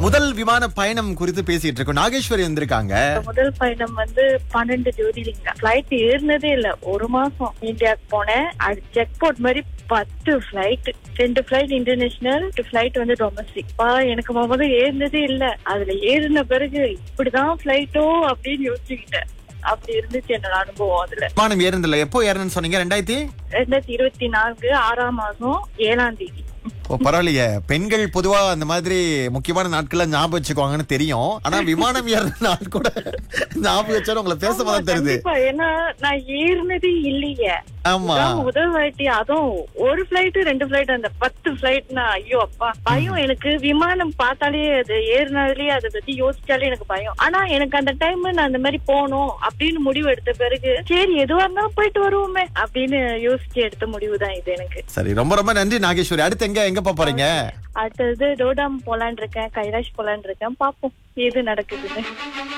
முதல் விமான பயணம் குறித்து பேசிட்டு இருக்கோம் நாகேஸ்வரி வந்திருக்காங்க முதல் பயணம் வந்து பன்னெண்டு ஜோதிலிங்க பிளைட் ஏறினதே இல்ல ஒரு மாசம் இந்தியாவுக்கு போனேன் அது செக் போர்ட் மாதிரி பத்து பிளைட் ரெண்டு பிளைட் இன்டர்நேஷனல் பிளைட் வந்து டொமஸ்டிக் பா எனக்கு முதல்ல ஏறினதே இல்ல அதுல ஏறின பிறகு இப்படிதான் பிளைட்டோ அப்படின்னு யோசிச்சுக்கிட்டேன் அப்படி இருந்துச்சு என்னோட அனுபவம் அதுல விமானம் ஏறுந்தில்ல எப்போ ஏறணும்னு சொன்னீங்க ரெண்டாயிரத்தி ரெண்டாயிரத்தி இருபத்தி நான்கு ஆறாம் மாசம் ஏழாம் தேதி ஓ பரவாயில்லையே பெண்கள் பொதுவா அந்த மாதிரி முக்கியமான நாட்கள்ல ஞாபகம் வச்சுக்குவாங்கன்னு தெரியும் ஆனா விமானம் ஏறுற நாள் கூட ஞாபகம் வச்சாலும் உங்களை பேச ஆமா, தான் தெரியுது கண்டிப்பா ஏன்னா நான் ஏறினதே இல்லையே ஆமா இதான் முதல் வாட்டி அதுவும் ஒரு பிளைட் ரெண்டு பிளைட் அந்த பத்து பிளைட்னா ஐயோ அப்பா பயம் எனக்கு விமானம் பார்த்தாலே அது ஏறினாலே அதை பத்தி யோசிச்சாலே எனக்கு பயம் ஆனா எனக்கு அந்த டைம் நான் அந்த மாதிரி போகணும் அப்படின்னு முடிவு எடுத்த பிறகு சரி எதுவா இருந்தாலும் போயிட்டு வருவோமே அப்படின்னு யோசிச்சு எடுத்த முடிவு தான் இது எனக்கு சரி ரொம்ப ரொம்ப நன்றி நாகேஸ்வரி அடுத்து எங்க எங்க போப் போறீங்க அடுத்தது டோடாம் போலான் இருக்கேன் கைலாஷ் போலான் இருக்கேன் பாப்போம் எது நடக்குதுன்னு